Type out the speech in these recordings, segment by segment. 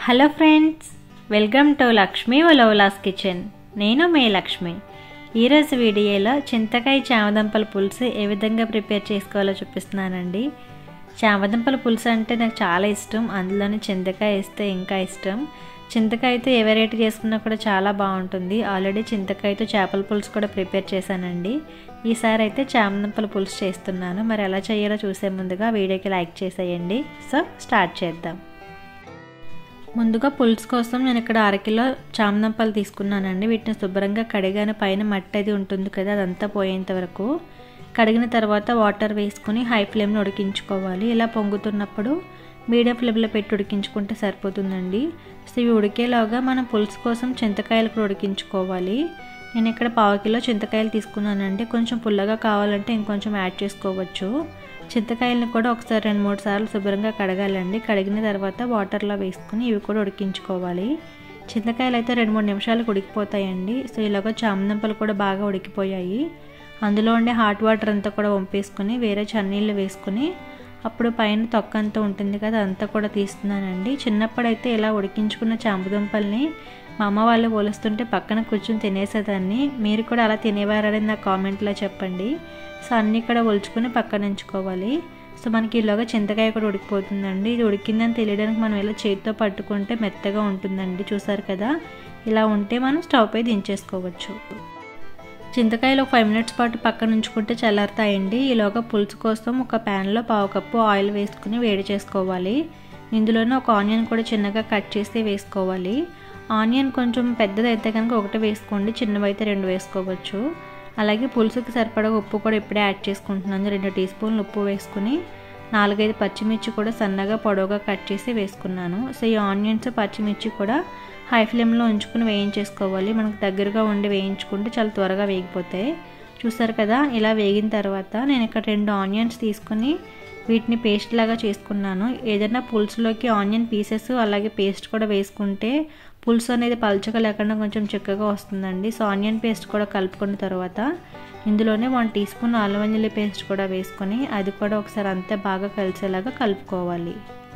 hello friends welcome to Lakshmi Ulavala's kitchen నేను మీ లక్ష్మి ఈరోజు వీడియోలో చింతకాయ చామదుంపల పులుసు ఏ విధంగా ప్రిపేర్ చేసుకోవాలో చూపిస్తున్నానండి చామదుంపల పులుసు అంటే నాకు చాలా ఇష్టం అందులోనే చింతకాయ వేస్తే ఇంకా ఇష్టం చింతకాయతో ఏ వెరైటీ చేసుకున్నా కూడా చాలా బాగుంటుంది ఆల్రెడీ చింతకాయతో చేపల పులుసు కూడా ప్రిపేర్ చేశానండి ఈసారి అయితే చామదుంపల పులుసు చేస్తున్నాను మరి ఎలా చేయాలో చూసే ముందుగా వీడియోకి లైక్ చేసేయండి సో స్టార్ట్ చేద్దాం ముందుగా పులుసు కోసం నేను ఇక్కడ అరకిలో చామదుంపలు తీసుకున్నానండి వీటిని శుభ్రంగా కడిగాను పైన మట్టి అది ఉంటుంది కదా అదంతా పోయేంత వరకు కడిగిన తర్వాత వాటర్ వేసుకుని హై ఫ్లేమ్లో ఉడికించుకోవాలి ఇలా పొంగుతున్నప్పుడు మీడియం ఫ్లేమ్లో పెట్టి ఉడికించుకుంటే సరిపోతుందండి సో ఇవి ఉడికేలాగా మనం పులుసు కోసం చింతకాయలు కూడా ఉడికించుకోవాలి నేను ఇక్కడ పావు కిలో చింతకాయలు తీసుకున్నానండి కొంచెం పుల్లగా కావాలంటే ఇంకొంచెం యాడ్ చేసుకోవచ్చు చింతకాయలను కూడా ఒకసారి రెండు మూడు సార్లు శుభ్రంగా కడగాలండి కడిగిన తర్వాత వాటర్లో వేసుకుని ఇవి కూడా ఉడికించుకోవాలి చింతకాయలు అయితే రెండు మూడు నిమిషాలకు ఉడికిపోతాయండి సో ఇలాగ చామదుంపలు కూడా బాగా ఉడికిపోయాయి అందులో ఉండే హాట్ వాటర్ అంతా కూడా వంపేసుకుని వేరే చన్నీళ్ళు వేసుకుని అప్పుడు పైన తొక్క అంతా ఉంటుంది కదా అంతా కూడా తీస్తున్నానండి చిన్నప్పుడైతే ఇలా ఉడికించుకున్న చామదుంపల్ని మా అమ్మ వాళ్ళు పోలుస్తుంటే పక్కన కూర్చొని తినేసేదాన్ని మీరు కూడా అలా తినేవారని నా కామెంట్లో చెప్పండి సో అన్నీ కూడా ఒలుచుకొని పక్కన ఉంచుకోవాలి సో మనకి ఇలాగా చింతకాయ కూడా ఉడికిపోతుందండి ఇది ఉడికిందని తెలియడానికి మనం ఇలా చేతితో పట్టుకుంటే మెత్తగా ఉంటుందండి చూసారు కదా ఇలా ఉంటే మనం స్టవ్ పై దించేసుకోవచ్చు చింతకాయలు ఒక ఫైవ్ మినిట్స్ పాటు పక్కన ఉంచుకుంటే చల్లారుతాయండి ఈలోగా పులుసు కోసం ఒక ప్యాన్లో పావు కప్పు ఆయిల్ వేసుకుని వేడి చేసుకోవాలి ఇందులోనే ఒక ఆనియన్ కూడా చిన్నగా కట్ చేసి వేసుకోవాలి ఆనియన్ కొంచెం పెద్దదైతే కనుక ఒకటి వేసుకోండి చిన్నవైతే రెండు వేసుకోవచ్చు అలాగే పులుసుకి సరిపడా ఉప్పు కూడా ఇప్పుడే యాడ్ చేసుకుంటున్నాను రెండు టీ స్పూన్లు ఉప్పు వేసుకుని నాలుగైదు పచ్చిమిర్చి కూడా సన్నగా పొడవుగా కట్ చేసి వేసుకున్నాను సో ఈ ఆనియన్స్ పచ్చిమిర్చి కూడా హై ఫ్లేమ్లో ఉంచుకుని వేయించేసుకోవాలి మనకు దగ్గరగా ఉండి వేయించుకుంటే చాలా త్వరగా వేగిపోతాయి చూసారు కదా ఇలా వేగిన తర్వాత నేను ఇక్కడ రెండు ఆనియన్స్ తీసుకుని వీటిని పేస్ట్ లాగా చేసుకున్నాను ఏదైనా పులుసులోకి ఆనియన్ పీసెస్ అలాగే పేస్ట్ కూడా వేసుకుంటే పులుసు అనేది పలుచగా లేకుండా కొంచెం చిక్కగా వస్తుందండి సో ఆనియన్ పేస్ట్ కూడా కలుపుకున్న తర్వాత ఇందులోనే వన్ టీ స్పూన్ అల్లం వెల్లుల్లి పేస్ట్ కూడా వేసుకొని అది కూడా ఒకసారి అంతే బాగా కలిసేలాగా కలుపుకోవాలి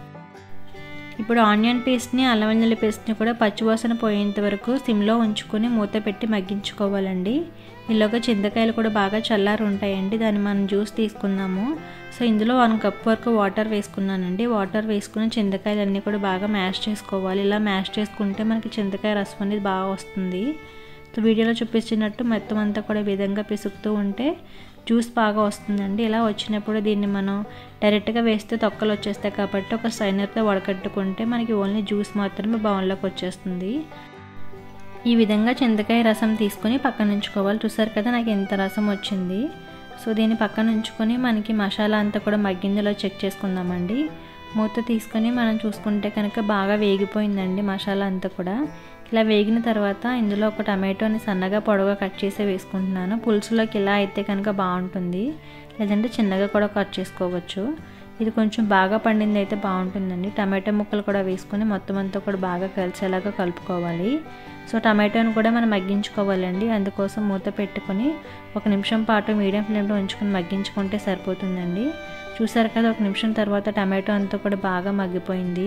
ఇప్పుడు ఆనియన్ పేస్ట్ని అల్లం వెల్లుల్లి పేస్ట్ని కూడా పచ్చివాసన పోయేంత వరకు సిమ్లో ఉంచుకొని మూత పెట్టి మగ్గించుకోవాలండి ఇలాగ చింతకాయలు కూడా బాగా చల్లారి ఉంటాయండి దాన్ని మనం జ్యూస్ తీసుకుందాము సో ఇందులో వన్ కప్ వరకు వాటర్ వేసుకున్నానండి వాటర్ వేసుకుని చింతకాయలు అన్నీ కూడా బాగా మ్యాష్ చేసుకోవాలి ఇలా మ్యాష్ చేసుకుంటే మనకి చింతకాయ రసం అనేది బాగా వస్తుంది సో వీడియోలో చూపించినట్టు మొత్తం అంతా కూడా విధంగా పిసుకుతూ ఉంటే జ్యూస్ బాగా వస్తుందండి ఇలా వచ్చినప్పుడు దీన్ని మనం డైరెక్ట్గా వేస్తే తొక్కలు వచ్చేస్తాయి కాబట్టి ఒక సైనర్తో వడకట్టుకుంటే మనకి ఓన్లీ జ్యూస్ మాత్రమే బౌన్లోకి వచ్చేస్తుంది ఈ విధంగా చింతకాయ రసం తీసుకొని పక్కన ఉంచుకోవాలి చూసారు కదా నాకు ఎంత రసం వచ్చింది సో దీన్ని పక్కన ఉంచుకొని మనకి మసాలా అంతా కూడా మగ్గిందిలో చెక్ చేసుకుందామండి మూత తీసుకొని మనం చూసుకుంటే కనుక బాగా వేగిపోయిందండి మసాలా అంతా కూడా ఇలా వేగిన తర్వాత ఇందులో ఒక టమాటోని సన్నగా పొడవుగా కట్ చేసి వేసుకుంటున్నాను పులుసులోకి ఇలా అయితే కనుక బాగుంటుంది లేదంటే చిన్నగా కూడా కట్ చేసుకోవచ్చు ఇది కొంచెం బాగా పండింది అయితే బాగుంటుందండి టమాటో ముక్కలు కూడా వేసుకొని మొత్తం అంతా కూడా బాగా కలిసేలాగా కలుపుకోవాలి సో టమాటోని కూడా మనం మగ్గించుకోవాలండి అందుకోసం మూత పెట్టుకొని ఒక నిమిషం పాటు మీడియం ఫ్లేమ్లో ఉంచుకొని మగ్గించుకుంటే సరిపోతుందండి చూసారు కదా ఒక నిమిషం తర్వాత టమాటో అంతా కూడా బాగా మగ్గిపోయింది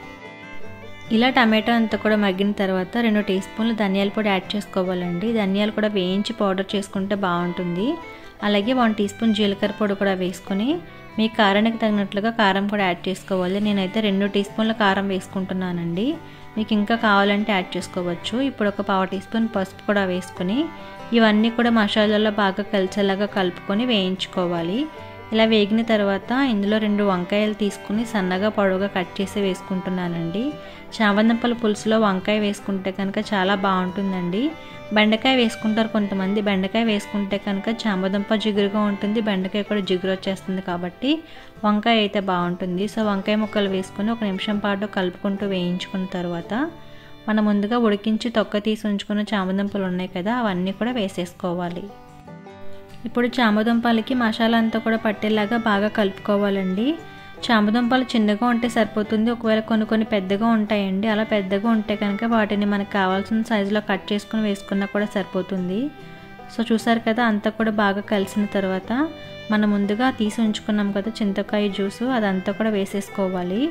ఇలా టమాటో అంతా కూడా మగ్గిన తర్వాత రెండు టీ స్పూన్లు ధనియాల పొడి యాడ్ చేసుకోవాలండి ధనియాలు కూడా వేయించి పౌడర్ చేసుకుంటే బాగుంటుంది అలాగే వన్ టీ స్పూన్ జీలకర్ర పొడి కూడా వేసుకొని మీ కారానికి తగినట్లుగా కారం కూడా యాడ్ చేసుకోవాలి నేనైతే రెండు టీ స్పూన్ల కారం వేసుకుంటున్నానండి మీకు ఇంకా కావాలంటే యాడ్ చేసుకోవచ్చు ఇప్పుడు ఒక పావు టీ స్పూన్ పసుపు కూడా వేసుకొని ఇవన్నీ కూడా మసాలాలో బాగా కలిసేలాగా కలుపుకొని వేయించుకోవాలి ఇలా వేగిన తర్వాత ఇందులో రెండు వంకాయలు తీసుకుని సన్నగా పొడవుగా కట్ చేసి వేసుకుంటున్నానండి చామందంపల పులుసులో వంకాయ వేసుకుంటే కనుక చాలా బాగుంటుందండి బెండకాయ వేసుకుంటారు కొంతమంది బెండకాయ వేసుకుంటే కనుక చామదుంప జిగురుగా ఉంటుంది బెండకాయ కూడా జిగురు వచ్చేస్తుంది కాబట్టి వంకాయ అయితే బాగుంటుంది సో వంకాయ ముక్కలు వేసుకుని ఒక నిమిషం పాటు కలుపుకుంటూ వేయించుకున్న తర్వాత మనం ముందుగా ఉడికించి తొక్క తీసి ఉంచుకున్న చామదుంపలు ఉన్నాయి కదా అవన్నీ కూడా వేసేసుకోవాలి ఇప్పుడు చామదుంపలకి మసాలా అంతా కూడా పట్టేలాగా బాగా కలుపుకోవాలండి చామదుంపలు చిన్నగా ఉంటే సరిపోతుంది ఒకవేళ కొన్ని కొన్ని పెద్దగా ఉంటాయండి అలా పెద్దగా ఉంటే కనుక వాటిని మనకు కావాల్సిన సైజులో కట్ చేసుకుని వేసుకున్నా కూడా సరిపోతుంది సో చూసారు కదా అంతా కూడా బాగా కలిసిన తర్వాత మనం ముందుగా తీసి ఉంచుకున్నాం కదా చింతకాయ జ్యూసు అదంతా కూడా వేసేసుకోవాలి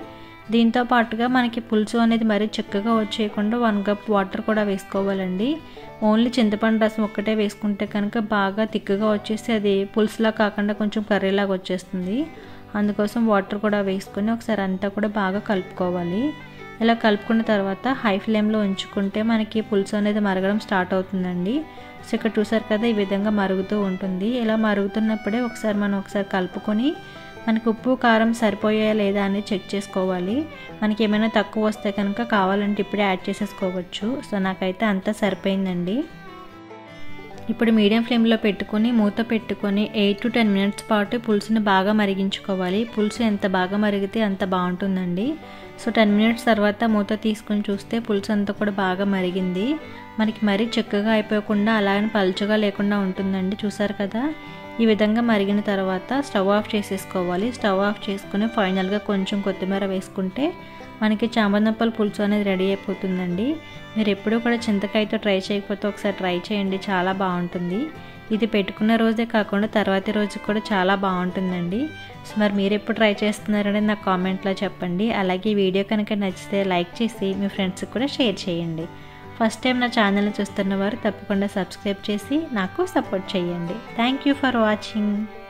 దీంతో పాటుగా మనకి పులుసు అనేది మరీ చిక్కగా వచ్చేయకుండా వన్ కప్ వాటర్ కూడా వేసుకోవాలండి ఓన్లీ చింతపండు రసం ఒక్కటే వేసుకుంటే కనుక బాగా తిక్కగా వచ్చేసి అది పులుసులా కాకుండా కొంచెం కర్రీలాగా వచ్చేస్తుంది అందుకోసం వాటర్ కూడా వేసుకొని ఒకసారి అంతా కూడా బాగా కలుపుకోవాలి ఇలా కలుపుకున్న తర్వాత హై ఫ్లేమ్లో ఉంచుకుంటే మనకి పులుసు అనేది మరగడం స్టార్ట్ అవుతుందండి సో ఇక్కడ చూసారు కదా ఈ విధంగా మరుగుతూ ఉంటుంది ఇలా మరుగుతున్నప్పుడే ఒకసారి మనం ఒకసారి కలుపుకొని మనకి ఉప్పు కారం సరిపోయా లేదా అని చెక్ చేసుకోవాలి మనకి ఏమైనా తక్కువ వస్తే కనుక కావాలంటే ఇప్పుడే యాడ్ చేసేసుకోవచ్చు సో నాకైతే అంతా సరిపోయిందండి ఇప్పుడు మీడియం ఫ్లేమ్లో పెట్టుకొని మూత పెట్టుకొని ఎయిట్ టు టెన్ మినిట్స్ పాటు పులుసుని బాగా మరిగించుకోవాలి పులుసు ఎంత బాగా మరిగితే అంత బాగుంటుందండి సో టెన్ మినిట్స్ తర్వాత మూత తీసుకొని చూస్తే పులుసు అంతా కూడా బాగా మరిగింది మనకి మరీ చిక్కగా అయిపోకుండా అలాగని పలుచగా లేకుండా ఉంటుందండి చూసారు కదా ఈ విధంగా మరిగిన తర్వాత స్టవ్ ఆఫ్ చేసేసుకోవాలి స్టవ్ ఆఫ్ చేసుకుని ఫైనల్గా కొంచెం కొత్తిమీర వేసుకుంటే మనకి చామందప్పల పులుసు అనేది రెడీ అయిపోతుందండి మీరు ఎప్పుడూ కూడా చింతకాయతో ట్రై చేయకపోతే ఒకసారి ట్రై చేయండి చాలా బాగుంటుంది ఇది పెట్టుకున్న రోజే కాకుండా తర్వాతి రోజు కూడా చాలా బాగుంటుందండి సో మరి మీరు ఎప్పుడు ట్రై చేస్తున్నారనేది నాకు కామెంట్లో చెప్పండి అలాగే ఈ వీడియో కనుక నచ్చితే లైక్ చేసి మీ ఫ్రెండ్స్కి కూడా షేర్ చేయండి ఫస్ట్ టైం నా ఛానల్ని చూస్తున్న వారు తప్పకుండా సబ్స్క్రైబ్ చేసి నాకు సపోర్ట్ చేయండి థ్యాంక్ యూ ఫర్ వాచింగ్